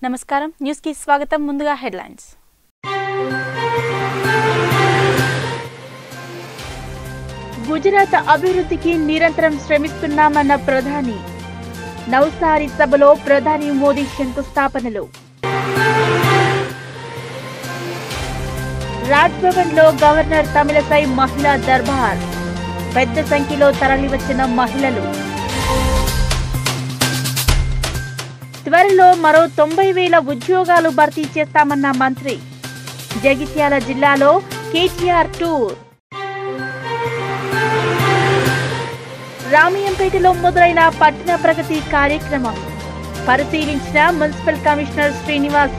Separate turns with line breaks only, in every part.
నమస్కారం న్యూస్ కి స్వాగతం ముందుగా హెడ్లైన్స్
గుజరాత్ అభివృద్ధికి నిరంతరం శ్రమిస్తున్నామన్న ప్రధాని నవసారి సభలో ప్రధాని మోదీ శంకుస్థాపనలు రాజ్భవన్ లో గవర్నర్ తమిళసై మహిళా దర్బార్ పెద్ద సంఖ్యలో తరలివచ్చిన మహిళలు త్వరలో మరో తొంభై వేల ఉద్యోగాలు భర్తీ చేస్తామన్న మంత్రి జగిత్యాల జిల్లాలో కేటీఆర్ టూర్ రామయంపేటలో మొదలైన పట్టణ ప్రగతి కార్యక్రమం పరిశీలించిన మున్సిపల్ కమిషనర్ శ్రీనివాస్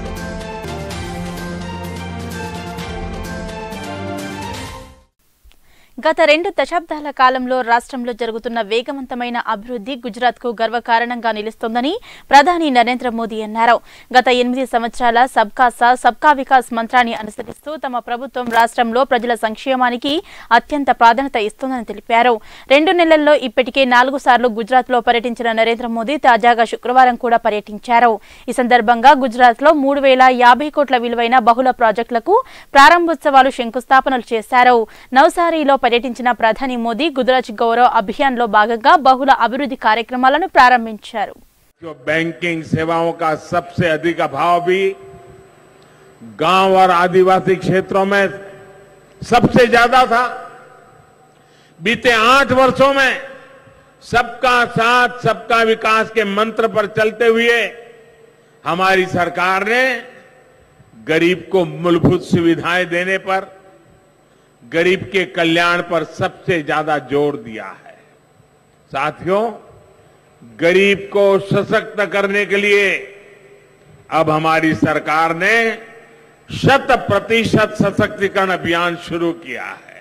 గత రెండు దశాబ్దాల కాలంలో రాష్ట్రంలో జరుగుతున్న వేగవంతమైన అభివృద్ధి గుజరాత్ కు గర్వకారణంగా నిలుస్తోందని ప్రధాని నరేంద్ర మోదీ అన్నారు గత ఎనిమిది సంవత్సరాల సబ్కా సాత్ సబ్కా వికాస్ మంత్రాన్ని అనుసరిస్తూ తమ ప్రభుత్వం రాష్ట్రంలో ప్రజల సంక్షేమానికి అత్యంత ప్రాధాన్యత ఇస్తోందని తెలిపారు రెండు నెలల్లో ఇప్పటికే నాలుగు సార్లు గుజరాత్ లో పర్యటించిన నరేంద్ర మోదీ తాజాగా శుక్రవారం కూడా పర్యటించారు ఈ సందర్భంగా గుజరాత్ లో మూడు వేల యాభై కోట్ల విలువైన బహుళ ప్రాజెక్టులకు ప్రారంభోత్సవాలు శంకుస్థాపనలు చేశారు నవసారిలో పర్యటించిన ప్రధాని మోదీ గుజరాత్ గౌరవ్ అభియాన్ లో భాగంగా బహుళ అభివృద్ధి కార్యక్రమాలను ప్రారంభించారు
जो बैंकिंग सेवाओं का सबसे अधिक अभाव भी गांव और आदिवासी क्षेत्रों में सबसे ज्यादा था बीते आठ वर्षों में सबका साथ सबका विकास के मंत्र पर चलते हुए हमारी सरकार ने गरीब को मूलभूत सुविधाएं देने पर गरीब के कल्याण पर सबसे ज्यादा जोर दिया है साथियों गरीब को सशक्त करने के लिए अब हमारी सरकार ने शत प्रतिशत सशक्तिकरण अभियान शुरू किया है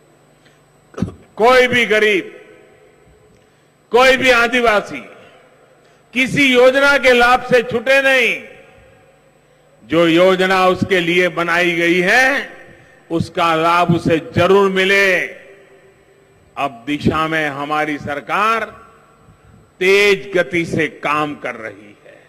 कोई भी गरीब कोई भी आदिवासी किसी योजना के लाभ से छूटे नहीं जो योजना उसके लिए बनाई गई है उसका लाभ उसे जरूर मिले अब दिशा में हमारी सरकार तेज गति से काम कर रही है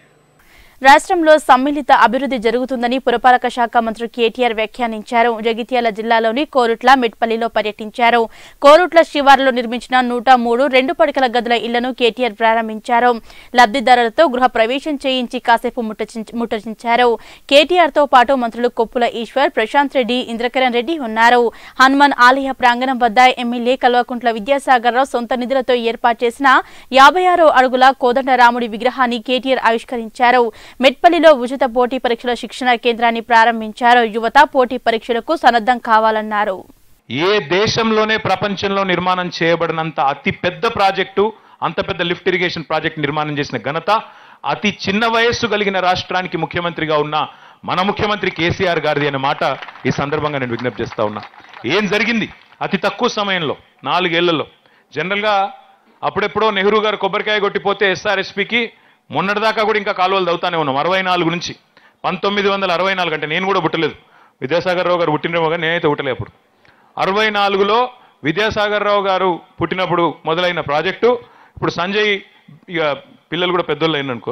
రాష్ట్రంలో సమ్మిళిత అభివృద్ధి జరుగుతుందని పురపాలక శాఖ మంత్రి కేటీఆర్ వ్యాఖ్యానించారు జగిత్యాల జిల్లాలోని కోరుట్ల మిట్పల్లిలో పర్యటించారు కోరుట్ల శివారులో నిర్మించిన నూట మూడు రెండు పడకల గదుల ఇళ్లను కేటీఆర్ ప్రారంభించారు లబ్ధిదారులతో గృహ ప్రవేశం చేయించి కాసేపు ముట్టచించ- ముట్టచించారు కేటీఆర్ తో పాటు మంత్రులు కొప్పుల ఈశ్వర్ ప్రశాంత్ రెడ్డి ఇంద్రకరణ్ రెడ్డి ఉన్నారు హనుమాన్ ఆలయ ప్రాంగణం వద్ద ఎమ్మెల్యే కల్వకుంట్ల విద్యాసాగర్ రావు సొంత నిధులతో ఏర్పాటు చేసిన యాభై ఆరో అడుగుల కోదండరాముడి విగ్రహాన్ని కేటీఆర్ ఆవిష్కరించారు మెట్పల్లిలో ఉచిత పోటీ పరీక్షల శిక్షణ కేంద్రాన్ని ప్రారంభించారు యువత పోటీ పరీక్షలకు సన్నద్ధం కావాలన్నారు
ఏ దేశంలోనే ప్రపంచంలో నిర్మాణం చేయబడినంత అతి పెద్ద ప్రాజెక్టు అంత పెద్ద లిఫ్ట్ ఇరిగేషన్ ప్రాజెక్ట్ నిర్మాణం చేసిన ఘనత అతి చిన్న వయస్సు కలిగిన రాష్ట్రానికి ముఖ్యమంత్రిగా ఉన్న మన ముఖ్యమంత్రి కేసీఆర్ గారిది అనే మాట ఈ సందర్భంగా నేను విజ్ఞప్తి చేస్తా ఉన్నా ఏం జరిగింది అతి తక్కువ సమయంలో నాలుగేళ్లలో జనరల్గా అప్పుడెప్పుడో నెహ్రూ గారు కొబ్బరికాయ కొట్టిపోతే ఎస్ఆర్ఎస్పికి మొన్నటిదాకా కూడా ఇంకా కాలువలు దవుతానే ఉన్నాం అరవై నాలుగు నుంచి పంతొమ్మిది వందల అరవై నాలుగు అంటే నేను కూడా పుట్టలేదు విద్యాసాగర్ రావు గారు పుట్టినేమో కానీ నేనైతే పుట్టలే అప్పుడు అరవై నాలుగులో విద్యాసాగర్ రావు గారు పుట్టినప్పుడు మొదలైన ప్రాజెక్టు ఇప్పుడు సంజయ్ ఇక పిల్లలు కూడా పెద్దోళ్ళు అయిననుకో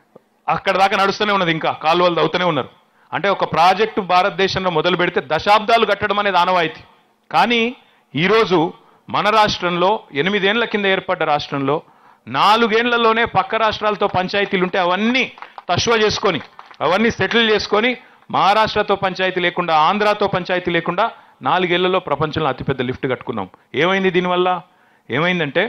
అక్కడ దాకా నడుస్తూనే ఉన్నది ఇంకా కాలువలు అవుతూనే ఉన్నారు అంటే ఒక ప్రాజెక్టు భారతదేశంలో మొదలు పెడితే దశాబ్దాలు కట్టడం అనేది ఆనవాయితీ కానీ ఈరోజు మన రాష్ట్రంలో ఎనిమిదేళ్ల కింద ఏర్పడ్డ రాష్ట్రంలో నాలుగేళ్లలోనే పక్క రాష్ట్రాలతో పంచాయతీలు ఉంటే అవన్నీ తష్వ చేసుకొని అవన్నీ సెటిల్ చేసుకొని మహారాష్ట్రతో పంచాయతీ లేకుండా ఆంధ్రాతో పంచాయతీ లేకుండా నాలుగేళ్లలో ప్రపంచంలో అతిపెద్ద లిఫ్ట్ కట్టుకున్నాం ఏమైంది దీనివల్ల ఏమైందంటే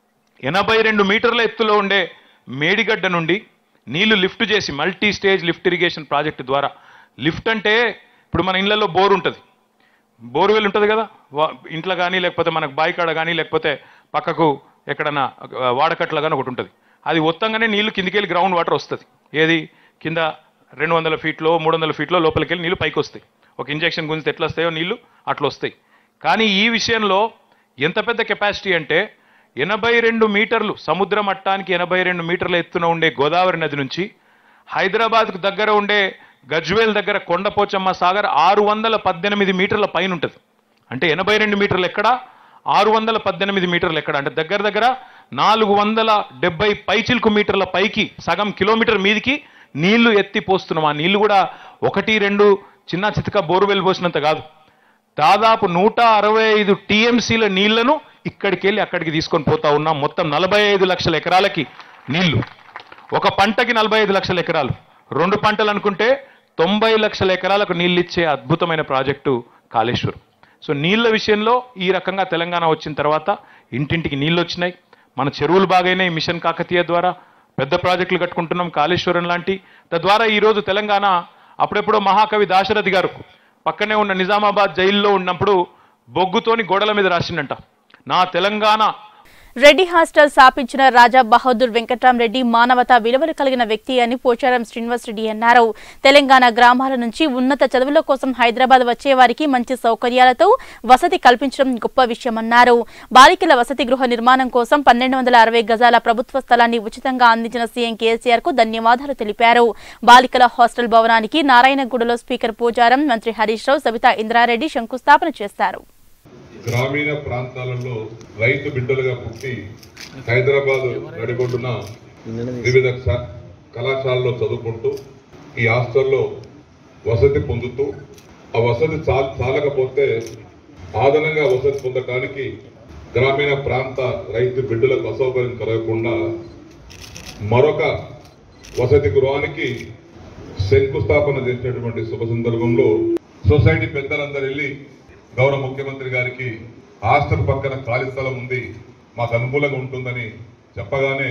ఎనభై రెండు మీటర్ల ఎత్తులో ఉండే మేడిగడ్డ నుండి నీళ్లు లిఫ్ట్ చేసి multi stage lift irrigation project ద్వారా లిఫ్ట్ అంటే ఇప్పుడు మన ఇళ్లలో బోర్ ఉంటుంది బోర్వెల్ ఉంటుంది కదా వా- ఇంట్లో కానీ లేకపోతే మనకు బాయికాడ కానీ లేకపోతే పక్కకు ఎక్కడన్నా ఆ, వాడకట్ల కానీ ఒకటి ఉంటుంది అది ఒత్తంగానే నీళ్లు కిందికి వెళ్ళి గ్రౌండ్ వాటర్ వస్తుంది ఏది కింద రెండు వందల ఫీట్లో మూడు వందల ఫీట్లో లోపలికి వెళ్ళి నీళ్లు పైకి వస్తాయి ఒక ఇంజెక్షన్ గుంజితే ఎట్లా వస్తాయో నీళ్లు అట్లా వస్తాయి కానీ ఈ విషయంలో ఎంత పెద్ద కెపాసిటీ అంటే ఎనభై రెండు మీటర్లు సముద్ర మట్టానికి ఎనభై రెండు మీటర్ల ఎత్తున ఉండే గోదావరి నది నుంచి హైదరాబాద్కు దగ్గర ఉండే గజ్వేల్ దగ్గర కొండపోచమ్మ సాగర్ ఆరు వందల పద్దెనిమిది మీటర్ల పైన ఉంటుంది అంటే ఎనభై రెండు మీటర్లు ఎక్కడ ఆరు వందల పద్దెనిమిది మీటర్లు ఎక్కడ అంటే దగ్గర దగ్గర నాలుగు వందల డెబ్బై పైచిల్కు మీటర్ల పైకి సగం కిలోమీటర్ మీదికి నీళ్లు ఎత్తి పోస్తున్నాం ఆ నీళ్లు కూడా ఒకటి రెండు చిన్న చితక బోరువెల్ పోసినంత కాదు దాదాపు నూట అరవై ఐదు టీఎంసీల నీళ్లను ఇక్కడికి వెళ్ళి అక్కడికి తీసుకొని పోతా ఉన్నాం మొత్తం నలభై ఐదు లక్షల ఎకరాలకి నీళ్లు ఒక పంటకి నలభై ఐదు లక్షల ఎకరాలు రెండు పంటలు అనుకుంటే తొంభై లక్షల ఎకరాలకు నీళ్ళు ఇచ్చే అద్భుతమైన ప్రాజెక్టు కాళేశ్వరం సో నీళ్ల విషయంలో ఈ రకంగా తెలంగాణ వచ్చిన తర్వాత ఇంటింటికి నీళ్ళు వచ్చినాయి మన చెరువులు బాగైనాయి మిషన్ కాకతీయ ద్వారా పెద్ద ప్రాజెక్టులు కట్టుకుంటున్నాం కాళేశ్వరం లాంటి తద్వారా ఈరోజు తెలంగాణ అప్పుడెప్పుడో మహాకవి దాశరథి గారు పక్కనే ఉన్న నిజామాబాద్ జైల్లో ఉన్నప్పుడు బొగ్గుతోని గోడల మీద రాసిండంట నా తెలంగాణ
రెడ్డి హాస్టల్ స్థాపించిన రాజా బహదూర్ వెంకట్రామరెడ్డి మానవతా విలువలు కలిగిన వ్యక్తి అని పోచారం శ్రీనివాస్ రెడ్డి అన్నారు తెలంగాణ గ్రామాల నుంచి ఉన్నత చదువుల కోసం హైదరాబాద్ వచ్చే వారికి మంచి సౌకర్యాలతో వసతి కల్పించడం గొప్ప విషయమన్నారు బాలికల వసతి గృహ నిర్మాణం కోసం పన్నెండు వందల అరవై గజాల ప్రభుత్వ స్థలాన్ని ఉచితంగా అందించిన సీఎం కేసీఆర్ కు ధన్యవాదాలు తెలిపారు బాలికల హాస్టల్ భవనానికి నారాయణగూడలో స్పీకర్ పోచారం మంత్రి హరీష్ రావు సబితా ఇంద్రారెడ్డి శంకుస్థాపన చేస్తారు
గ్రామీణ ప్రాంతాలలో రైతు బిడ్డలుగా పుట్టి హైదరాబాద్ నడిబొడ్డున వివిధ స- కళాశాలలో చదువుకుంటూ ఈ హాస్టల్లో వసతి పొందుతూ ఆ వసతి చా- చాలకపోతే ఆదనంగా వసతి పొందడానికి గ్రామీణ ప్రాంత రైతు బిడ్డలకు అసౌకర్యం కలగకుండా మరొక వసతి గృహానికి శంకుస్థాపన చేసినటువంటి శుభ సందర్భంలో సొసైటీ పెద్దలందరూ వెళ్ళి గౌరవ ముఖ్యమంత్రి గారికి హాస్టల్ పక్కన ఖాళీ స్థలం ఉంది మాకు అనుకూలంగా ఉంటుందని చెప్పగానే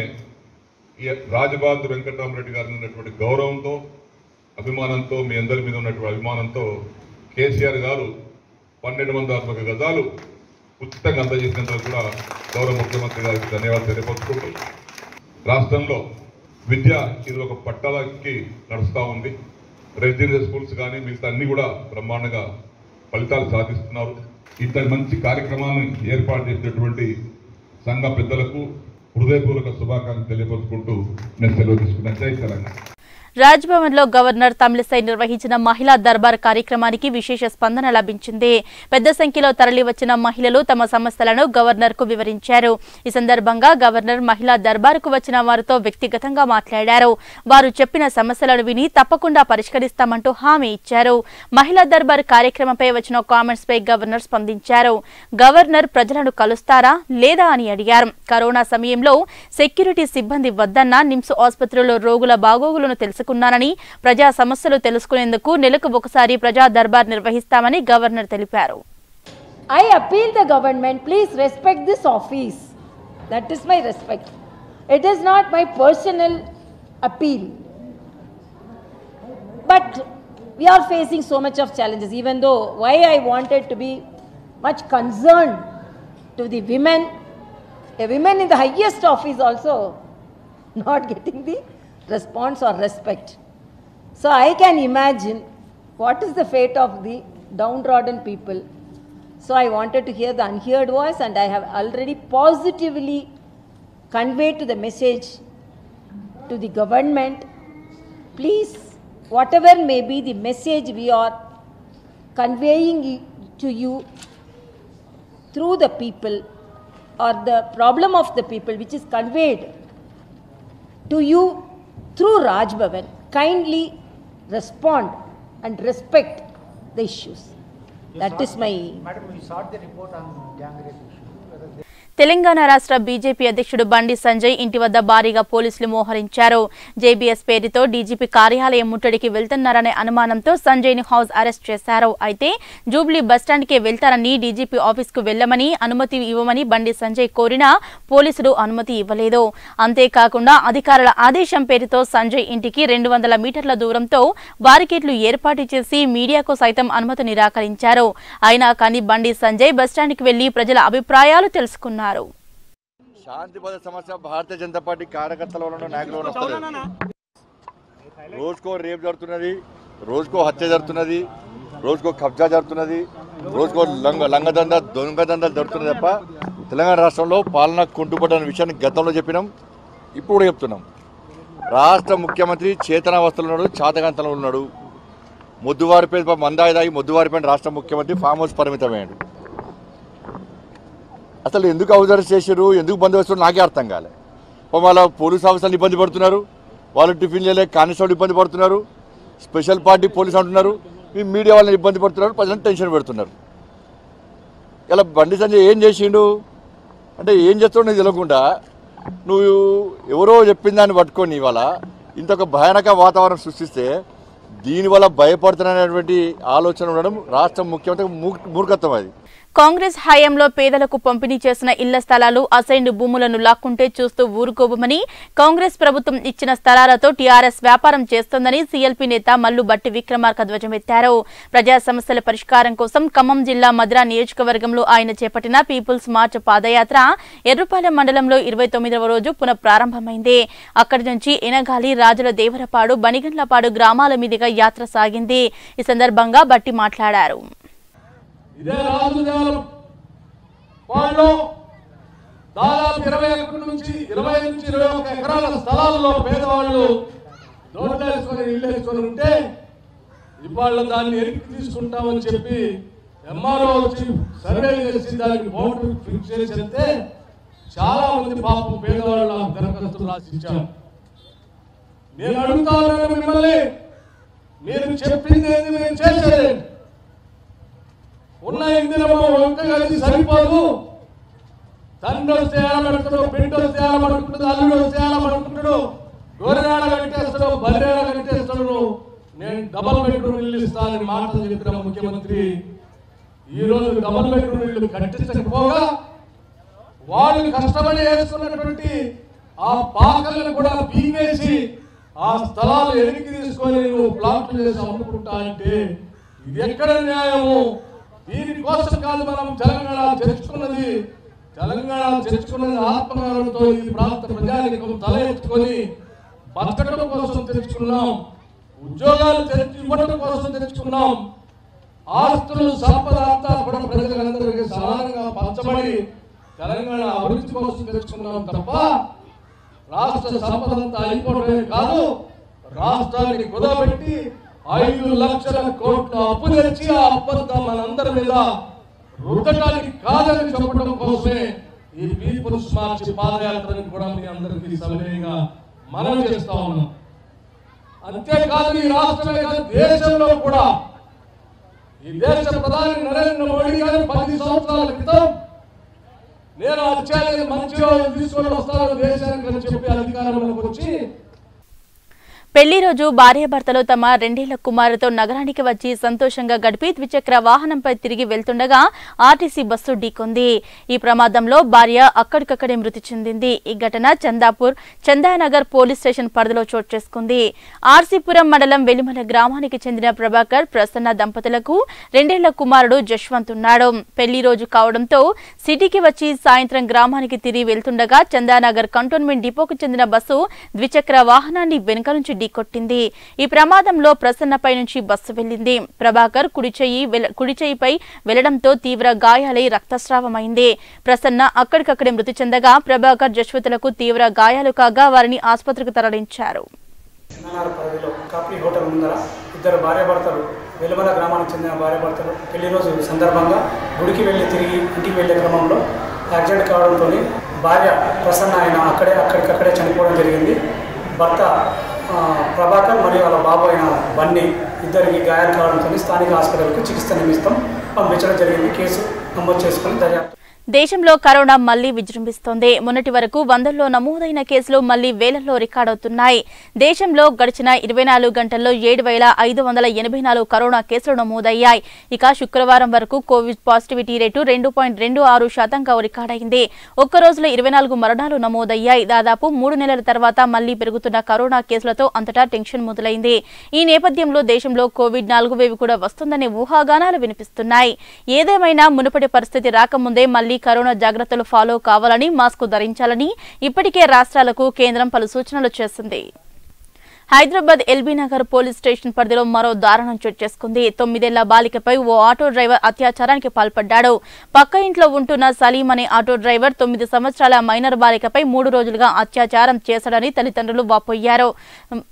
ఈ రాజబహాదూర్ వెంకటరామరెడ్డి గారి ఉన్నటువంటి గౌరవంతో అభిమానంతో మీ అందరి మీద ఉన్నటువంటి అభిమానంతో కేసీఆర్ గారు పన్నెండు వందల అరవై గజాలు ఉచితంగా అందజేసినందుకు కూడా గౌరవ ముఖ్యమంత్రి గారికి ధన్యవాదాలు తెలియపరుచుకుంటూ రాష్ట్రంలో విద్య ఇది ఒక పట్టాలకి నడుస్తూ ఉంది రెసిడెన్షియల్ స్కూల్స్ కానీ మిగతా అన్ని కూడా బ్రహ్మాండంగా ఫలితాలు సాధిస్తున్నారు ఇంత మంచి కార్యక్రమాన్ని ఏర్పాటు చేసినటువంటి సంఘ పెద్దలకు హృదయపూర్వక శుభాకాంక్షలు తెలియపరుచుకుంటూ నేను సెలవు తీసుకున్నాను జై తెలంగాణ
రాజ్భవన్ లో గవర్నర్ తమిళసై నిర్వహించిన మహిళా దర్బార్ కార్యక్రమానికి విశేష స్పందన లభించింది పెద్ద సంఖ్యలో తరలివచ్చిన మహిళలు తమ సమస్యలను గవర్నర్ కు వివరించారు ఈ సందర్భంగా గవర్నర్ మహిళా దర్బార్ కు వచ్చిన వారితో వ్యక్తిగతంగా మాట్లాడారు వారు చెప్పిన సమస్యలను విని తప్పకుండా పరిష్కరిస్తామంటూ హామీ ఇచ్చారు మహిళా దర్బార్ కార్యక్రమంపై వచ్చిన కామెంట్స్ పై గవర్నర్ స్పందించారు గవర్నర్ ప్రజలను కలుస్తారా లేదా అని అడిగారు కరోనా సమయంలో సెక్యూరిటీ సిబ్బంది వద్దన్న నిమ్స్ ఆసుపత్రిలో రోగుల బాగోగులను తెలుసుకున్నానని ప్రజా సమస్యలు తెలుసుకునేందుకు నెలకు ఒకసారి ప్రజా దర్బార్ నిర్వహిస్తామని గవర్నర్ తెలిపారు
I appeal the government, please respect this office. That is my respect. It is not my personal appeal. But we are facing so much of challenges, even though why I wanted to be much concerned to the women, a women in the highest office also not getting the response or respect. So I can imagine what is the fate of the downtrodden people. So I wanted to hear the unheard voice, and I have already positively conveyed to the message to the government. Please, whatever may be the message we are conveying y- to you through the people or the problem of the people which is conveyed to you through Raj Bhavan, kindly respond and respect the issues. That is my.
Madam, we sought the report on gang rape issue. Whether they
Telangana రాష్ట్ర BJP అధ్యక్షుడు బండి సంజయ్ ఇంటి వద్ద భారీగా పోలీసులు మోహరించారు JBS పేరుతో DGP కార్యాలయం ముట్టడికి వెళ్తున్నారనే అనుమానంతో సంజయ్ ని హౌస్ అరెస్ట్ చేశారు అయితే జూబ్లీ బస్టాండ్కే వెళ్తారని డీజీపీ ఆఫీస్కు వెళ్లమని అనుమతి ఇవ్వమని బండి సంజయ్ కోరినా పోలీసులు అనుమతి ఇవ్వలేదు అంతేకాకుండా అధికారుల ఆదేశం పేరుతో సంజయ్ ఇంటికి రెండు వందల మీటర్ల దూరంతో బారికేడ్లు ఏర్పాటు చేసి మీడియాకు సైతం అనుమతి నిరాకరించారు అయినా కానీ బండి సంజయ్ బస్టాండ్కి వెళ్లి ప్రజల అభిప్రాయాలు తెలుసుకున్నారు
శాంతి భద్రత సమస్య భారతీయ జనతా పార్టీ కార్యకర్తల వలన నాయకుల వలన వస్తలేదు రోజుకో రేపు జరుగుతున్నది రోజుకో హత్య జరుగుతున్నది రోజుకో కబ్జా జరుగుతున్నది రోజుకో లంగ లంగదండ దొంగ దండలు జరుగుతున్నది తప్ప తెలంగాణ రాష్ట్రంలో పాలన కుంటుపడ్డ విషయాన్ని గతంలో చెప్పినాం ఇప్పుడు కూడా చెప్తున్నాం రాష్ట్ర ముఖ్యమంత్రి చేతనావస్థలో ఉన్నాడు చాతకాంతంలో ఉన్నాడు మొద్దువారిపై మందాయి దాగి మొద్దువారిపై రాష్ట్ర ముఖ్యమంత్రి ఫామ్ హౌస్ పరిమితమయ్యాడు అసలు ఎందుకు అవసరం చేశారు ఎందుకు బందోబస్తు నాకే అర్థం కాలే పాపం వాళ్ళ పోలీస్ ఆఫీసర్లు ఇబ్బంది పడుతున్నారు వాళ్ళు టిఫిన్ చేయలేక కానిస్టేబుల్ ఇబ్బంది పడుతున్నారు స్పెషల్ పార్టీ పోలీస్ అంటున్నారు మీ మీడియా వాళ్ళని ఇబ్బంది పడుతున్నారు ప్రజలను టెన్షన్ పెడుతున్నారు ఇలా బండి సంజయ్ ఏం చేసిండు అంటే ఏం చేస్తాడో నీకు తెలియకుండా నువ్వు ఎవరో చెప్పిన దాన్ని పట్టుకొని ఇవాళ ఇంత ఒక భయానక వాతావరణం సృష్టిస్తే దీనివల్ల భయపడుతున్నటువంటి ఆలోచన ఉండడం రాష్ట్ర ముఖ్యమంత్రి మూర్- మూర్ఖత్వం అది
కాంగ్రెస్ హయాంలో పేదలకు పంపిణీ చేసిన ఇళ్ల స్థలాలు అసైన్డ్ భూములను లాక్కుంటే చూస్తూ ఊరుకోబమని కాంగ్రెస్ ప్రభుత్వం ఇచ్చిన స్థలాలతో టీఆర్ఎస్ వ్యాపారం చేస్తోందని సీఎల్పీ నేత మల్లు బట్టి విక్రమార్క ధ్వజమెత్తారు ప్రజా సమస్యల పరిష్కారం కోసం ఖమ్మం జిల్లా మధిరా నియోజకవర్గంలో ఆయన చేపట్టిన పీపుల్స్ మార్చ్ పాదయాత్ర ఎర్రుపాలెం మండలంలో ఇరవై తొమ్మిదవ రోజు పునః ప్రారంభమైంది అక్కడి నుంచి ఎనగాలి రాజుల దేవరపాడు బనిగండ్లపాడు గ్రామాల మీదుగా యాత్ర సాగింది ఈ సందర్భంగా బట్టి మాట్లాడారు
ఇదే రాజుదేవరం వాళ్ళు దాదాపు ఇరవై ఒకటి నుంచి ఇరవై నుంచి ఇరవై ఒక ఎకరాల స్థలాల్లో పేదవాళ్ళు రోడ్లు వేసుకొని ఇల్లు వేసుకొని ఉంటే ఇవాళ దాన్ని ఎరికి తీసుకుంటామని చెప్పి ఎంఆర్ఓ వచ్చి సర్వే చేసి దానికి బోర్డు ఫిక్స్ చేసి వెళ్తే చాలా మంది పాపం పేదవాళ్ళు నాకు దరఖాస్తులు రాసి ఇచ్చారు నేను అడుగుతా ఉన్నాను మిమ్మల్ని మీరు చెప్పింది ఏంది మేము చేసేది ఉన్న ఇందిరమ్మ వంక కలిసి సరిపోదు తండ్రి వస్తే ఆడబడుతాడు బిడ్డ వస్తే ఆడబడుకుంటాడు అల్లుడు వస్తే ఆడబడుకుంటాడు గోరెనాడ కట్టేస్తాడు బర్రెడ కట్టేస్తాడు నేను డబల్ బెడ్రూమ్ ఇల్లు ఇస్తానని మాటలు చెప్పిన ముఖ్యమంత్రి ఈ రోజు డబల్ బెడ్రూమ్ ఇల్లు కట్టించకపోగా వాళ్ళు కష్టపడి వేసుకున్నటువంటి ఆ పాకలను కూడా పీకేసి ఆ స్థలాలు ఎనికి తీసుకొని నువ్వు ప్లాట్లు చేసి అమ్ముకుంటా అంటే ఇది ఎక్కడ న్యాయము దీనికోసం కాదు మనం తెలంగాణ తెచ్చుకున్నది తెలంగాణ తెచ్చుకున్నది ఆత్మగౌరవంతో ఈ ప్రాంత ప్రజానికం తల ఎత్తుకొని బతకడం కోసం తెచ్చుకున్నాం ఉద్యోగాలు తెచ్చి ఇవ్వడం కోసం తెచ్చుకున్నాం ఆస్తులు సంపద అంతా కూడా ప్రజలందరికీ సమానంగా పంచబడి తెలంగాణ అభివృద్ధి కోసం తెచ్చుకున్నాం తప్ప రాష్ట్ర సంపద అంతా అయిపోవడమే కాదు రాష్ట్రాన్ని కుదబెట్టి ఐదు లక్షల కోట్ల అప్పు తెచ్చి ఆ అప్పంతా మనందరి మీద రుద్దటానికి కాదని చెప్పడం కోసమే ఈ పీపుల్స్ మార్చి పాదయాత్రని కూడా మీ అందరికీ సమయంగా మనం చేస్తా ఉన్నాం అంతేకాదు ఈ రాష్ట్రమే కాదు దేశంలో కూడా ఈ దేశ ప్రధాని నరేంద్ర మోడీ గారు పది సంవత్సరాల క్రితం నేను అత్యాన్ని మంచి రోజులు తీసుకొని వస్తాను దేశానికి అని చెప్పి అధికారంలోకి వచ్చి
పెళ్లి రోజు భార్యాభర్తలు తమ రెండేళ్ల కుమారుతో నగరానికి వచ్చి సంతోషంగా గడిపి ద్విచక్ర వాహనంపై తిరిగి వెళ్తుండగా ఆర్టీసీ బస్సు ఢీకొంది ఈ ప్రమాదంలో భార్య అక్కడికక్కడే మృతి చెందింది ఈ ఘటన చందాపూర్ చందానగర్ పోలీస్ స్టేషన్ పరిధిలో చోటు చేసుకుంది ఆర్సీపురం మండలం వెలిమల గ్రామానికి చెందిన ప్రభాకర్ ప్రసన్న దంపతులకు రెండేళ్ల కుమారుడు జశ్వంత్ ఉన్నాడు పెళ్లి రోజు కావడంతో సిటీకి వచ్చి సాయంత్రం గ్రామానికి తిరిగి వెళ్తుండగా చందానగర్ కంటోన్మెంట్ డిపోకు చెందిన బస్సు ద్విచక్ర వాహనాన్ని వెనుక నుంచి ఢీకొట్టింది ఈ ప్రమాదంలో ప్రసన్నపై నుంచి బస్సు వెళ్లింది ప్రభాకర్ కుడి చెయ్యి వెల- కుడి చెయ్యిపై వెళ్లడంతో తీవ్ర గాయాలై రక్తస్రావమైంది ప్రసన్న అక్కడికక్కడే మృతి చెందగా ప్రభాకర్ జశ్వతులకు తీవ్ర గాయాలు కాగా వారిని ఆసుపత్రికి తరలించారు
చిన్ననారు పరిధిలో కాఫీ హోటల్ ముందర ఇద్దరు భార్యాభర్తలు వెలుమల గ్రామానికి చెందిన భార్యాభర్తలు పెళ్లి రోజు సందర్భంగా గుడికి వెళ్ళి తిరిగి ఇంటికి వెళ్ళే క్రమంలో యాక్సిడెంట్ కావడంతో భార్య ప్రసన్న ఆయన అక్కడే అక్కడికక్కడే చనిపోవడం జరిగింది భర్త ఆ, ప్రభాకర్ మరియు వాళ్ళ బాబు అయిన బన్నీ ఇద్దరికి గాయాలు కావడంతో స్థానిక హాస్పిటల్కు చికిత్స నిమిత్తం పంపించడం జరిగింది కేసు నమోదు చేసుకుని దర్యాప్తు
దేశంలో కరోనా మళ్లీ విజృంభిస్తోంది మొన్నటి వరకు వందల్లో నమోదైన కేసులు మళ్లీ వేలల్లో రికార్డవుతున్నాయి దేశంలో గడిచిన ఇరవై నాలుగు గంటల్లో ఏడు వేల ఐదు వందల ఎనభై నాలుగు కరోనా కేసులు నమోదయ్యాయి ఇక శుక్రవారం వరకు కోవిడ్ పాజిటివిటీ రేటు రెండు పాయింట్ రెండు ఆరు శాతంగా రికార్డైంది ఒక్క రోజులో ఇరవై నాలుగు మరణాలు నమోదయ్యాయి దాదాపు మూడు నెలల తర్వాత మళ్లీ పెరుగుతున్న కరోనా కేసులతో అంతటా టెన్షన్ మొదలైంది ఈ నేపథ్యంలో దేశంలో కోవిడ్ నాలుగు వేవి కూడా వస్తుందనే ఊహాగానాలు వినిపిస్తున్నాయి ఏదేమైనా మునుపటి పరిస్థితి రాకముందే మళ్లీ కరోనా జాగ్రత్తలు ఫాలో కావాలని మాస్క్ ధరించాలని ఇప్పటికే రాష్ట్రాలకు కేంద్రం పలు సూచనలు చేసింది హైదరాబాద్ ఎల్బీ నగర్ పోలీస్ స్టేషన్ పరిధిలో మరో దారుణం చోటు చేసుకుంది తొమ్మిదేళ్ల బాలికపై ఓ ఆటో డ్రైవర్ అత్యాచారానికి పాల్పడ్డాడు పక్క ఇంట్లో ఉంటున్న సలీం అనే ఆటో డ్రైవర్ తొమ్మిది సంవత్సరాల మైనర్ బాలికపై మూడు రోజులుగా అత్యాచారం చేశాడని తల్లిదండ్రులు వాపోయారు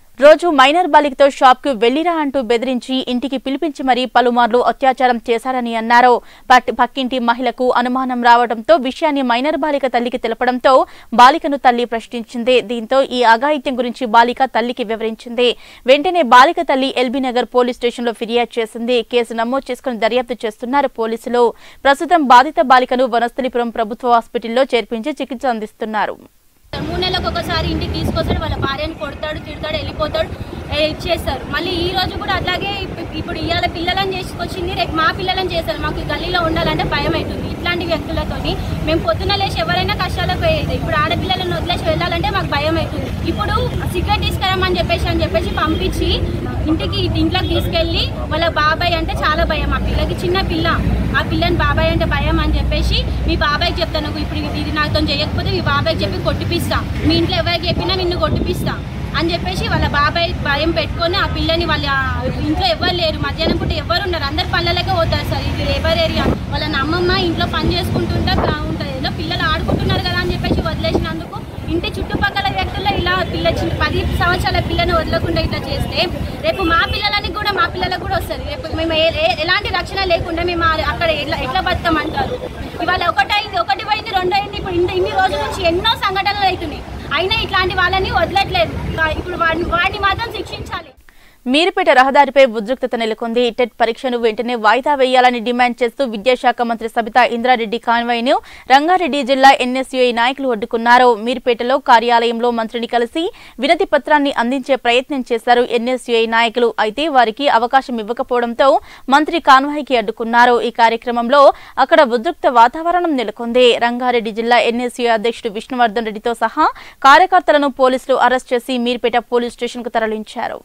రోజు మైనర్ బాలికతో షాప్ కు వెళ్లిరా అంటూ బెదిరించి ఇంటికి పిలిపించి మరీ పలుమార్లు అత్యాచారం చేశారని అన్నారు పట్- పక్కింటి మహిళకు అనుమానం రావడంతో విషయాన్ని మైనర్ బాలిక తల్లికి తెలపడంతో బాలికను తల్లి ప్రశ్నించింది దీంతో ఈ అఘాయిత్యం గురించి బాలిక తల్లికి వివరించింది వెంటనే బాలిక తల్లి ఎల్బీ నగర్ పోలీస్ స్టేషన్లో ఫిర్యాదు చేసింది కేసు నమోదు చేసుకుని దర్యాప్తు చేస్తున్నారు పోలీసులు ప్రస్తుతం బాధిత బాలికను వనస్థలిపురం ప్రభుత్వ హాస్పిటల్లో చేర్పించి చికిత్స అందిస్తున్నారు
మూడు నెలలకు ఒకసారి ఇంటికి తీసుకొస్తాడు వాళ్ళ భార్యను కొడతాడు తిడతాడు వెళ్ళిపోతాడు ఏ, ఇచ్చేస్తారు మళ్ళీ ఈ రోజు కూడా అట్లాగే ఇప్పు- ఇప్పుడు ఇవాళ పిల్లలను చేసుకొచ్చింది రేపు మా పిల్లలను చేస్తారు మాకు ఈ గల్లీలో ఉండాలంటే భయం అవుతుంది ఇట్లాంటి వ్యక్తులతోని మేము పొద్దున లేచి ఎవరైనా కష్టాలకు పోయేది ఇప్పుడు ఆడపిల్లలను వదిలేసి వెళ్ళాలంటే మాకు భయం అవుతుంది ఇప్పుడు సిగరెట్ తీసుకురమ్మని చెప్పేసి అని చెప్పేసి పంపించి ఇంటికి ఇంట్లోకి తీసుకెళ్ళి వాళ్ళ బాబాయ్ అంటే చాలా భయం ఆ పిల్లకి చిన్న పిల్ల ఆ పిల్లని బాబాయ్ అంటే భయం అని చెప్పేసి మీ బాబాయ్కి చెప్తాను నువ్వు ఇప్పుడు ఇది- ఇది నాతో చేయకపోతే మీ బాబాయ్కి చెప్పి కొట్టిపిస్తా మీ ఇంట్లో ఎవరికి చెప్పినా నిన్ను కొట్టిపిస్తా అని చెప్పేసి వాళ్ళ బాబాయ్ భయం పెట్టుకొని ఆ పిల్లని వాళ్ళ ఇంట్లో ఎవరు లేరు మధ్యాహ్నం పూట ఎవరు ఉన్నారు అందరు పనులకే పోతారు సార్ ఇది లేబర్ ఏరియా వాళ్ళ అమ్మమ్మ ఇంట్లో పని చేసుకుంటుంటా కా- ఉంటుంది ఏదో పిల్లలు ఆడుకుంటున్నారు కదా అని చెప్పేసి వదిలేసినందుకు ఇంటి చుట్టుపక్కల వ్యక్తుల్లో ఇలా పిల్ల చిన్న పది సంవత్సరాల పిల్లని వదలకుండా ఇట్లా చేస్తే రేపు మా పిల్లలని కూడా మా పిల్లలకు కూడా వస్తుంది రేపు మేము ఏ- ఏ- ఎలాంటి రక్షణ లేకుండా మేము ఆ- అక్కడ ఎట్లా ఎట్లా బతకమంటారు ఇవాళ ఒకటి అయింది ఒకటి పోయింది రెండు అయింది ఇప్పుడు ఇంత ఇన్ని రోజుల నుంచి ఎన్నో సంఘటనలు అవుతున్నాయి అయినా ఇట్లాంటి వాళ్ళని వదలట్లేదు ఇప్పుడు వాడిని వాడిని మాత్రం శిక్షించాలి
మీరుపేట రహదారిపై ఉద్రిక్తత నెలకొంది టెట్ పరీక్షను వెంటనే వాయిదా వేయాలని డిమాండ్ చేస్తూ విద్యాశాఖ మంత్రి సబితా ఇంద్రారెడ్డి కాన్వాయ్ను రంగారెడ్డి జిల్లా ఎన్ఎస్యుఐ నాయకులు అడ్డుకున్నారు మీరుపేటలో కార్యాలయంలో మంత్రిని కలిసి వినతి పత్రాన్ని అందించే ప్రయత్నం చేశారు ఎన్ఎస్యుఐ నాయకులు అయితే వారికి అవకాశం ఇవ్వకపోవడంతో మంత్రి కాన్వాయ్కి అడ్డుకున్నారు ఈ కార్యక్రమంలో అక్కడ ఉద్రిక్త వాతావరణం నెలకొంది రంగారెడ్డి జిల్లా ఎన్ఎస్యుఐ అధ్యక్షుడు విష్ణువర్ధన్ రెడ్డితో సహా కార్యకర్తలను పోలీసులు అరెస్ట్ చేసి మీర్పేట పోలీస్ స్టేషన్కు తరలించారు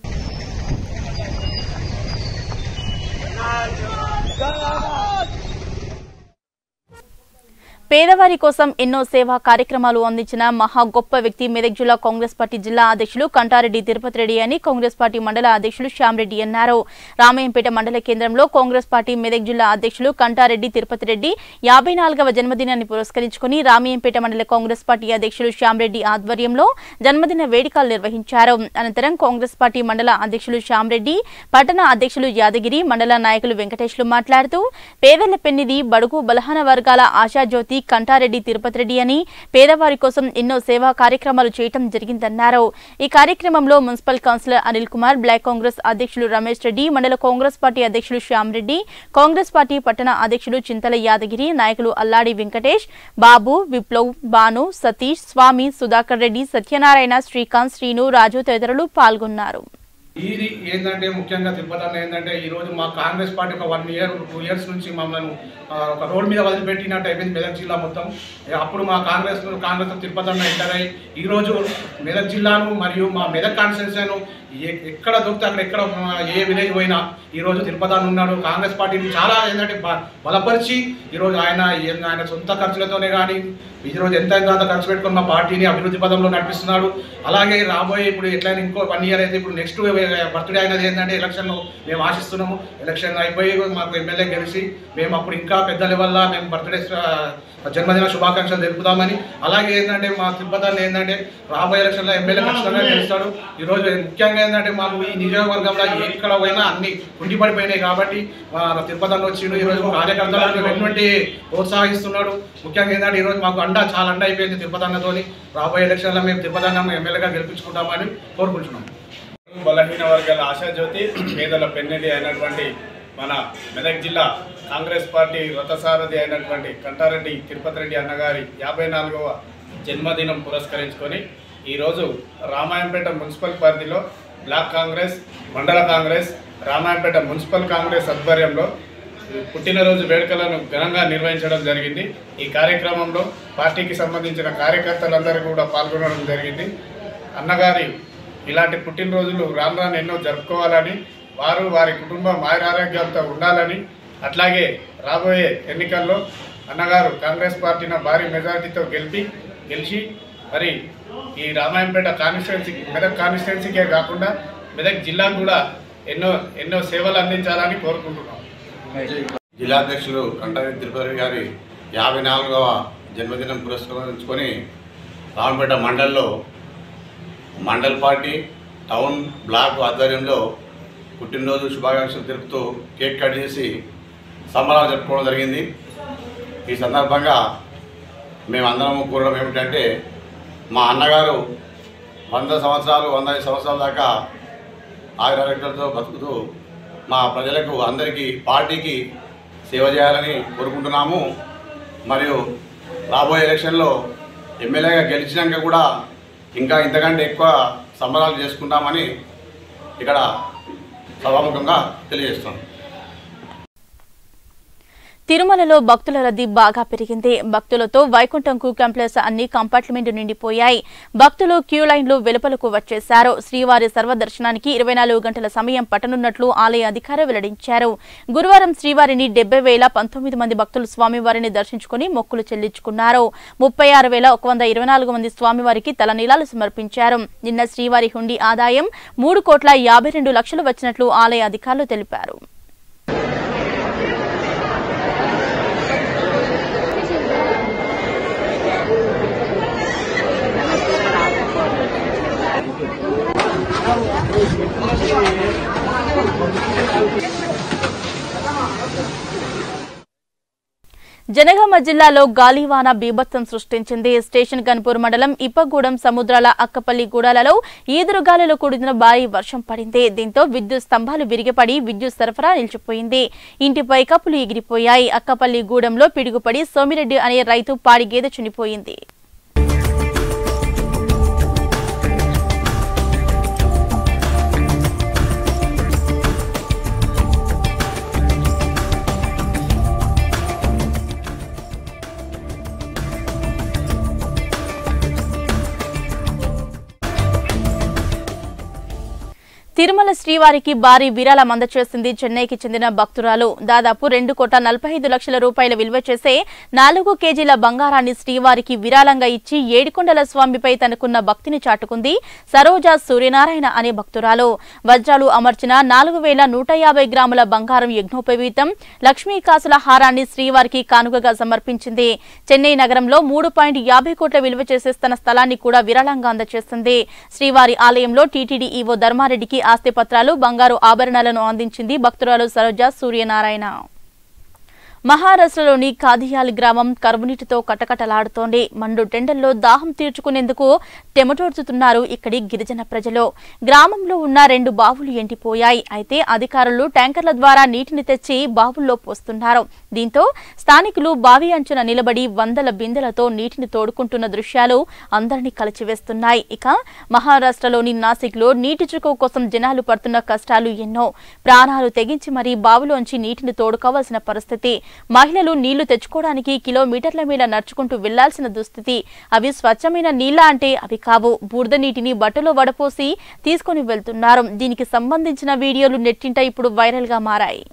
పేదవారి కోసం ఎన్నో సేవా కార్యక్రమాలు అందించిన మహా గొప్ప వ్యక్తి మెదక్ జిల్లా కాంగ్రెస్ పార్టీ జిల్లా అధ్యక్షులు కంటారెడ్డి తిరుపతి రెడ్డి అని కాంగ్రెస్ పార్టీ మండల అధ్యక్షులు శ్యామరెడ్డి అన్నారు రామయ్యంపేట మండల కేంద్రంలో కాంగ్రెస్ పార్టీ మెదక్ జిల్లా అధ్యక్షులు కంటారెడ్డి తిరుపతి రెడ్డి యాభై నాలుగవ జన్మదినాన్ని పురస్కరించుకుని రామయ్యంపేట మండల కాంగ్రెస్ పార్టీ అధ్యక్షులు శ్యామరెడ్డి ఆధ్వర్యంలో జన్మదిన వేడుకలు నిర్వహించారు అనంతరం కాంగ్రెస్ పార్టీ మండల అధ్యక్షులు శ్యామరెడ్డి పట్టణ అధ్యక్షులు యాదగిరి మండల నాయకులు వెంకటేశ్లు మాట్లాడుతూ పేదల పెన్నిది బడుగు బలహన వర్గాల ఆశాజ్యోతి కంటారెడ్డి తిరుపతి రెడ్డి అని పేదవారి కోసం ఎన్నో సేవా కార్యక్రమాలు చేయటం జరిగిందన్నారు ఈ కార్యక్రమంలో municipal councillor Anil Kumar block Congress అధ్యక్షులు రమేష్ రెడ్డి మండల కాంగ్రెస్ పార్టీ అధ్యక్షులు శ్యామ్ రెడ్డి కాంగ్రెస్ పార్టీ పట్టణ అధ్యక్షులు చింతల యాదగిరి నాయకులు అల్లాడి వెంకటేష్ బాబు విప్లవ్ బాను సతీష్ స్వామి సుధాకర్ రెడ్డి సత్యనారాయణ శ్రీకాంత్ శ్రీను రాజు తదితరులు పాల్గొన్నారు
ఇది ఏంటంటే ముఖ్యంగా తిరుపతి అన్న ఏంటంటే ఈ రోజు మా కాంగ్రెస్ పార్టీ ఒక వన్ ఇయర్ టూ ఇయర్స్ నుంచి మమ్మల్ని ఆ, ఒక రోడ్ మీద వదిలిపెట్టినట్టు అయిపోయింది మెదక్ జిల్లా మొత్తం ఏ, అప్పుడు మా కాంగ్రెస్ కాంగ్రెస్ తిరుపతి అన్న ఎంటర్ అయ్యి ఈ రోజు మెదక్ జిల్లాను మరియు మా మెదక్ కాన్స్టిట్యూన్సీను ఎ- ఎక్కడ దొరికితే అక్కడ ఎక్కడ ఆ, ఏ విలేజ్ పోయినా ఈ రోజు తిరుపతి అన్న ఉన్నాడు కాంగ్రెస్ పార్టీని చాలా ఏంటంటే బ- బలపరిచి ఈరోజు ఆయన ఏ- ఆయన సొంత ఖర్చులతోనే కానీ ఈ రోజు ఎంత ఎంత అంత ఖర్చు పెట్టుకుని మా పార్టీని అభివృద్ధి పదంలో నడిపిస్తున్నాడు అలాగే రాబోయే ఇప్పుడు ఎట్లయినా ఇంకో వన్ ఇయర్ అయితే ఇప్పుడు నెక్స్ట్ బర్త్డే అయినది ఏంటంటే ఎలక్షన్ మేము ఆశిస్తున్నాము ఎలక్షన్ అయిపోయి మాకు ఎమ్మెల్యే గెలిచి మేము అప్పుడు ఇంకా పెద్ద లెవెల్లో మేము బర్త్డే జన్మదిన శుభాకాంక్షలు తెలుపుదామని అలాగే ఏంటంటే మా తిరుపతి ఏంటంటే రాబోయే ఎలక్షన్లో ఎమ్మెల్యే ఖచ్చితంగా గెలుస్తాడు ఈరోజు ముఖ్యంగా ఏంటంటే మాకు ఈ నియోజకవర్గంలో ఎక్కడ పోయినా అన్ని కుండిపడిపోయినాయి కాబట్టి మా తిరుపతి అన్న వచ్చిండు ఈరోజు కార్యకర్తలను వెన్నుంటి ప్రోత్సహిస్తున్నాడు ముఖ్యంగా ఏంటంటే ఈరోజు మాకు అండ చాలా అండ అయిపోయింది తిరుపతి అన్నతోని రాబోయే ఎలక్షన్లో మేము తిరుపతి అన్న ఎమ్మెల్యేగా గెలిపించుకుంటామని కోరుకుంటున్నాం
బలహీన వర్గాల ఆశాజ్యోతి పేదల పెన్నెలి అయినటువంటి మన మెదక్ జిల్లా కాంగ్రెస్ పార్టీ రథసారథి అయినటువంటి కంటారెడ్డి తిరుపతి రెడ్డి అన్నగారి యాభై నాలుగవ జన్మదినం పురస్కరించుకొని ఈరోజు రామాయంపేట మున్సిపల్ పరిధిలో బ్లాక్ కాంగ్రెస్ మండల కాంగ్రెస్ రామాయంపేట మున్సిపల్ కాంగ్రెస్ ఆధ్వర్యంలో పుట్టినరోజు వేడుకలను ఘనంగా నిర్వహించడం జరిగింది ఈ కార్యక్రమంలో పార్టీకి సంబంధించిన కార్యకర్తలందరూ కూడా పాల్గొనడం జరిగింది అన్నగారి ఇలాంటి పుట్టినరోజులు రాను రాను ఎన్నో జరుపుకోవాలని వారు వారి కుటుంబం ఆయురారోగ్యాలతో ఉండాలని అట్లాగే రాబోయే ఎన్నికల్లో అన్నగారు కాంగ్రెస్ పార్టీని భారీ మెజారిటీతో గెలిపి గెలిచి మరి ఈ రామాయంపేట కాన్స్టిట్యున్సీ మెదక్ కాన్స్టిట్యున్సీకే కాకుండా మెదక్ జిల్లాకు కూడా ఎన్నో ఎన్నో సేవలు అందించాలని కోరుకుంటున్నాం
జిల్లాధ్యక్షులు కంటారెడ్డి తిరుపతి గారి యాభై నాలుగవ జన్మదినం పురస్కరించుకొని రామపేట మండల్లో మండల్ పార్టీ టౌన్ బ్లాక్ ఆధ్వర్యంలో పుట్టినరోజు శుభాకాంక్షలు తెలుపుతూ కేక్ కట్ చేసి సంబరాలు జరుపుకోవడం జరిగింది ఈ సందర్భంగా మేమందరం కోరడం ఏమిటంటే మా అన్నగారు వంద సంవత్సరాలు వంద ఐదు సంవత్సరాల దాకా ఆయురారోగ్యాలతో బతుకుతూ మా ప్రజలకు అందరికీ పార్టీకి సేవ చేయాలని కోరుకుంటున్నాము మరియు రాబోయే ఎలక్షన్లో ఎమ్మెల్యేగా గెలిచినాక కూడా ఇంకా ఇంతకంటే ఎక్కువ సంబరాలు చేసుకుంటామని ఇక్కడ సభాముఖంగా తెలియజేస్తున్నాం
తిరుమలలో భక్తుల రద్దీ బాగా పెరిగింది భక్తులతో వైకుంఠంకు కంప్లెక్స్ అన్ని కంపార్ట్మెంట్ నిండిపోయాయి భక్తులు క్యూ లైన్లు వెలుపలకు వచ్చేశారు శ్రీవారి సర్వదర్శనానికి ఇరవై నాలుగు గంటల సమయం పట్టనున్నట్లు ఆలయ అధికారి వెల్లడించారు గురువారం శ్రీవారిని డెబ్బై వేల పంతొమ్మిది మంది భక్తులు స్వామివారిని దర్శించుకుని మొక్కులు చెల్లించుకున్నారు ముప్పై ఆరు వేల ఒక వంద ఇరవై నాలుగు మంది స్వామివారికి తలనీలాలు సమర్పించారు నిన్న శ్రీవారి హుండీ ఆదాయం మూడు కోట్ల యాభై రెండు లక్షలు వచ్చినట్లు ఆలయ అధికారులు తెలిపారు జనగామ జిల్లాలో గాలివాన బీభత్సం సృష్టించింది స్టేషన్ గన్పూర్ మండలం ఇప్పగూడెం సముద్రాల అక్కపల్లి గూడాలలో ఈదురుగాలులు కూడిన భారీ వర్షం పడింది దీంతో విద్యుత్ స్తంభాలు విరిగిపడి విద్యుత్ సరఫరా నిలిచిపోయింది ఇంటిపై కప్పులు ఎగిరిపోయాయి అక్కపల్లి గూడెంలో పిడుగుపడి సోమిరెడ్డి అనే రైతు పాడి గేదె చనిపోయింది తిరుమల శ్రీవారికి భారీ విరాళం అందచేసింది చెన్నైకి చెందిన భక్తురాలు దాదాపు రెండు కోట్ల నలభై ఐదు లక్షల రూపాయల విలువ చేసే నాలుగు కేజీల బంగారాన్ని శ్రీవారికి విరాళంగా ఇచ్చి ఏడుకొండల స్వామిపై తనకున్న భక్తిని చాటుకుంది సరోజా సూర్యనారాయణ అనే భక్తురాలు వజ్రాలు అమర్చిన నాలుగు వేల నూట యాభై గ్రాముల బంగారం యజ్ఞోపవీతం లక్ష్మీ కాసుల హారాన్ని శ్రీవారికి కానుకగా సమర్పించింది చెన్నై నగరంలో మూడు పాయింట్ యాభై కోట్ల విలువ చేసే తన స్థలాన్ని కూడా విరాళంగా అందజేస్తుంది శ్రీవారి ఆలయంలో టీటీడీ ఈవో ధర్మారెడ్డికి ఆస్తి పత్రాలు బంగారు ఆభరణాలను అందించింది భక్తురాలు సరోజ సూర్యనారాయణ మహారాష్ట్రలోని కాదియాల్ గ్రామం కరువునీటితో కటకటలాడుతోంది మండు టెండల్లో దాహం తీర్చుకునేందుకు తెమటోడ్చుతున్నారు ఇక్కడి గిరిజన ప్రజలు గ్రామంలో ఉన్న రెండు బావులు ఎండిపోయాయి అయితే అధికారులు ట్యాంకర్ల ద్వారా నీటిని తెచ్చి బావుల్లో పోస్తున్నారు దీంతో స్థానికులు బావి అంచున నిలబడి వందల బిందెలతో నీటిని తోడుకుంటున్న దృశ్యాలు అందరినీ కలిచివేస్తున్నాయి ఇక మహారాష్ట్రలోని నాసిక్లో నీటి చుక్క కోసం జనాలు పడుతున్న కష్టాలు ఎన్నో ప్రాణాలు తెగించి మరీ బావిలోంచి నీటిని తోడుకోవాల్సిన పరిస్థితి మహిళలు నీళ్లు తెచ్చుకోవడానికి కిలోమీటర్ల మీద నడుచుకుంటూ వెళ్లాల్సిన దుస్థితి అవి స్వచ్ఛమైన నీళ్ల అంటే అవి కావు బూర్ద నీటిని బట్టలో వడపోసి తీసుకొని వెళ్తున్నారు దీనికి సంబంధించిన వీడియోలు నెట్టింట ఇప్పుడు వైరల్ గా మారాయి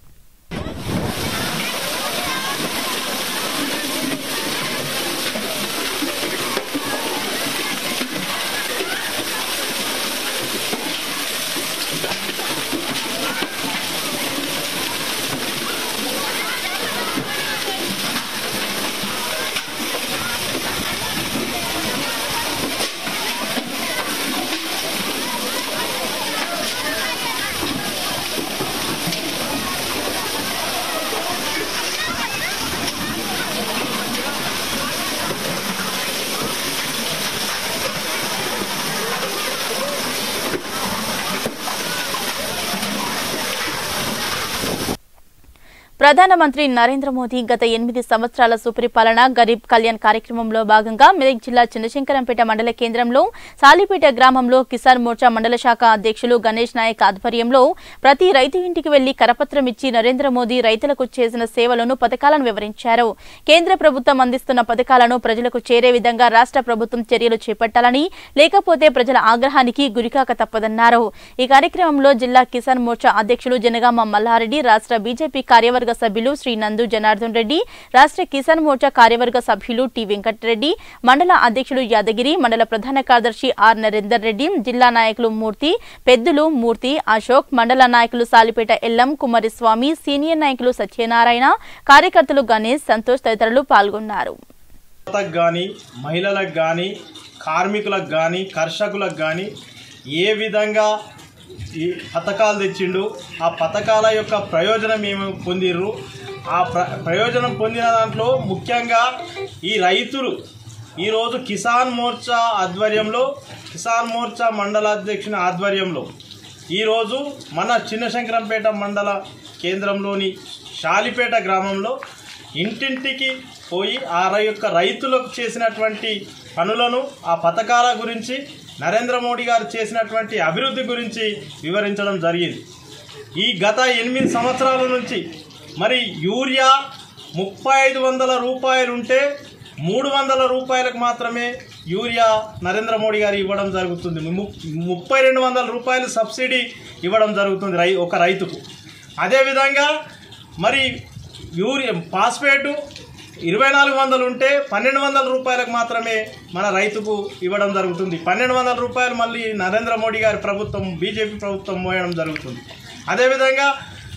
ప్రధానమంత్రి నరేంద్ర మోదీ గత ఎనిమిది సంవత్సరాల సుపరిపాలన గరీబ్ కళ్యాణ్ కార్యక్రమంలో భాగంగా మెదక్ జిల్లా చిన్నశంకరంపేట మండల కేంద్రంలో సాలిపేట గ్రామంలో కిసాన్ మోర్చా మండల శాఖ అధ్యక్షులు గణేష్ నాయక్ ఆధ్వర్యంలో ప్రతి రైతు ఇంటికి వెళ్లి కరపత్రం ఇచ్చి నరేంద్ర మోదీ రైతులకు చేసిన సేవలను పథకాలను వివరించారు కేంద్ర ప్రభుత్వం అందిస్తున్న పథకాలను ప్రజలకు చేరే విధంగా రాష్ట్ర ప్రభుత్వం చర్యలు చేపట్టాలని లేకపోతే ప్రజల ఆగ్రహానికి గురికాక తప్పదన్నారు ఈ కార్యక్రమంలో జిల్లా కిసాన్ మోర్చా అధ్యక్షులు జనగామ మల్లారెడ్డి రాష్ట్ర బీజేపీ కార్యవర్గ సభ్యులు శ్రీ నందు జనార్దన్ రెడ్డి రాష్ట్ర కిసాన్ మోర్చా కార్యవర్గ సభ్యులు టి వెంకటరెడ్డి మండల అధ్యక్షులు యాదగిరి మండల ప్రధాన కార్యదర్శి ఆర్ నరేందర్ రెడ్డి జిల్లా నాయకులు మూర్తి పెద్దులు మూర్తి అశోక్ మండల నాయకులు సాలిపేట ఎల్లం కుమారస్వామి సీనియర్ నాయకులు సత్యనారాయణ కార్యకర్తలు గణేష్ సంతోష్ తదితరులు పాల్గొన్నారు
యువతకు కానీ మహిళలకు కానీ కార్మికులకు కానీ కర్షకులకు కానీ ఏ విధంగా ఈ పథకాలు తెచ్చిండు ఆ పథకాల యొక్క ప్రయోజనం ఏమి పొందిర్రు ఆ ప్ర ప్రయోజనం పొందిన దాంట్లో ముఖ్యంగా ఈ రైతులు ఈరోజు కిసాన్ మోర్చా ఆధ్వర్యంలో కిసాన్ మోర్చా మండలాధ్యక్షుని ఆధ్వర్యంలో ఈరోజు మన చిన్నశంకరంపేట మండల కేంద్రంలోని షాలిపేట గ్రామంలో ఇంటింటికి పోయి ఆ రై- యొక్క రైతులకు చేసినటువంటి పనులను ఆ పథకాల గురించి నరేంద్ర మోడీ గారు చేసినటువంటి అభివృద్ధి గురించి వివరించడం జరిగింది ఈ గత ఎనిమిది సంవత్సరాల నుంచి మరి యూరియా ముప్పై ఐదు వందల రూపాయలు ఉంటే మూడు వందల రూపాయలకు మాత్రమే యూరియా నరేంద్ర మోడీ గారు ఇవ్వడం జరుగుతుంది ము- ముప్పై రెండు వందల రూపాయలు సబ్సిడీ ఇవ్వడం జరుగుతుంది రై ఒక రైతుకు అదేవిధంగా మరి యూరియా ఫాస్ఫేటు ఇరవై నాలుగు వందలు ఉంటే పన్నెండు వందల రూపాయలకు మాత్రమే మన రైతుకు ఇవ్వడం జరుగుతుంది పన్నెండు వందల రూపాయలు మళ్ళీ నరేంద్ర మోడీ గారి ప్రభుత్వం బీజేపీ ప్రభుత్వం మోయడం జరుగుతుంది అదేవిధంగా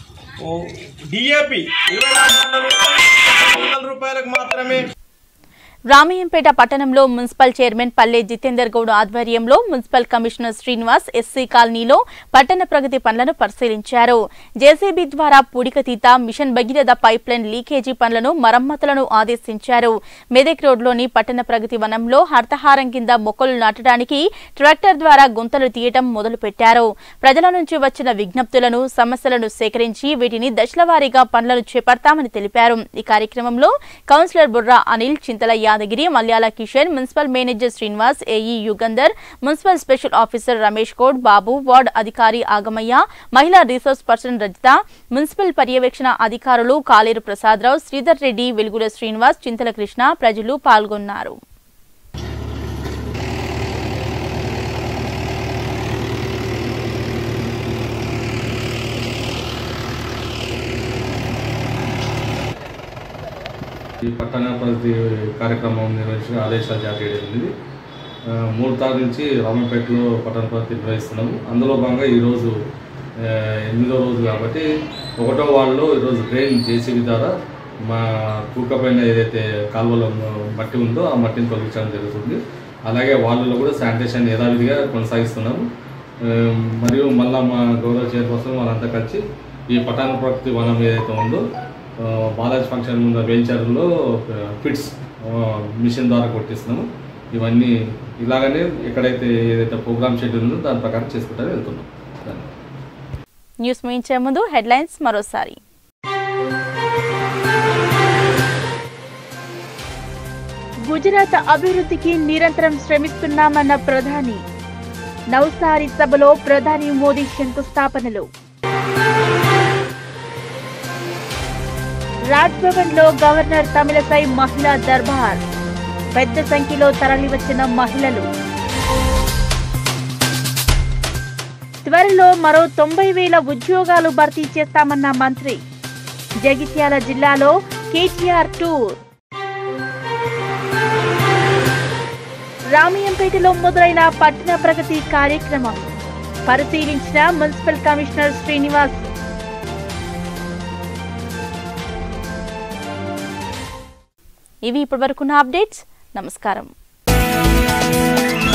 డిఏపి ఇరవై నాలుగు వందలు వందల రూపాయలకు మాత్రమే
రామయ్యంపేట పట్టణంలో మున్సిపల్ చైర్మన్ పల్లె జితేందర్ గౌడ్ ఆధ్వర్యంలో మున్సిపల్ కమిషనర్ శ్రీనివాస్ ఎస్సీ కాలనీలో పట్టణ ప్రగతి పనులను పరిశీలించారు జేసీబీ ద్వారా పూడికతీత mission Bhagiratha pipeline leakage పనులను మరమ్మతులను ఆదేశించారు మెదక్ రోడ్లోని పట్టణ ప్రగతి వనంలో హర్తహారం కింద మొక్కలు నాటడానికి ట్రాక్టర్ ద్వారా గుంతలు తీయటం మొదలుపెట్టారు ప్రజల నుంచి వచ్చిన విజ్ఞప్తులను సమస్యలను సేకరించి వీటిని దశలవారీగా పనులను చేపడతామని తెలిపారు ఈ కార్యక్రమంలో councillor Burra Anil Chintala Yadagiri Malyala Kishan municipal manager Srinivas AE Yugandhar municipal special officer Ramesh Goud Babu ward అధికారి ఆగమయ్య మహిళా రిసోర్స్ పర్సన్ రజిత మున్సిపల్ పర్యవేక్షణ అధికారులు కాలేరు ప్రసాదరావు శ్రీధర్ రెడ్డి వెలుగుల శ్రీనివాస్ చింతల కృష్ణ ప్రజలు పాల్గొన్నారు
ఈ పట్టణ ప్రగతి కార్యక్రమం నిర్వహించిన ఆదేశాలు జారీ చేయడం ఆ, మూడు తారీఖు నుంచి రామంపేటలో పట్టణ ప్రగతి నిర్వహిస్తున్నాము అందులో భాగంగా ఈరోజు ఆ, ఎనిమిదో రోజు కాబట్టి ఒకటో వార్డులో ఈరోజు ట్రైన్ జేసీబీ ద్వారా మా కూక పైన ఏదైతే కాలువలో మట్టి ఉందో ఆ మట్టిని తొలగించడం జరుగుతుంది అలాగే వాళ్ళలో కూడా శానిటేషన్ యథావిధిగా కొనసాగిస్తున్నాము ఆ, మరియు మళ్ళా మా గౌరవ చైర్పర్సన్ వాళ్ళంతా కలిసి ఈ పట్టణ ప్రకృతి వనం ఏదైతే ఉందో ఆ, బాలాజీ ఫంక్షన్ ముందు వెంచర్లో ఫిట్స్ మిషన్ ద్వారా కొట్టిస్తున్నాము ఇవన్నీ ఇలాగనే ఎక్కడైతే ఏదైతే ప్రోగ్రామ్ షెడ్యూల్ ఉందో దాని ప్రకారం చేసుకుంటూ వెళ్తున్నాం
న్యూస్ ముగించే ముందు హెడ్లైన్స్ మరోసారి
గుజరాత్ అభివృద్ధికి నిరంతరం శ్రమిస్తున్నామన్న ప్రధాని నవసారి సభలో ప్రధాని మోదీ శంకుస్థాపనలు రాజ్భవన్ లో గవర్నర్ తమిళసై మహిళా దర్బార్ పెద్ద సంఖ్యలో తరలివచ్చిన మహిళలు త్వరలో మరో తొంభై వేల ఉద్యోగాలు భర్తీ చేస్తామన్న మంత్రి జగిత్యాల జిల్లాలో కేటీఆర్ టూర్ రామయ్యంపేటలో మొదలైన పట్టణ ప్రగతి కార్యక్రమం పరిశీలించిన మున్సిపల్ కమిషనర్ శ్రీనివాస్
ఇవి ఇప్పటివరకున్న అప్డేట్స్ నమస్కారం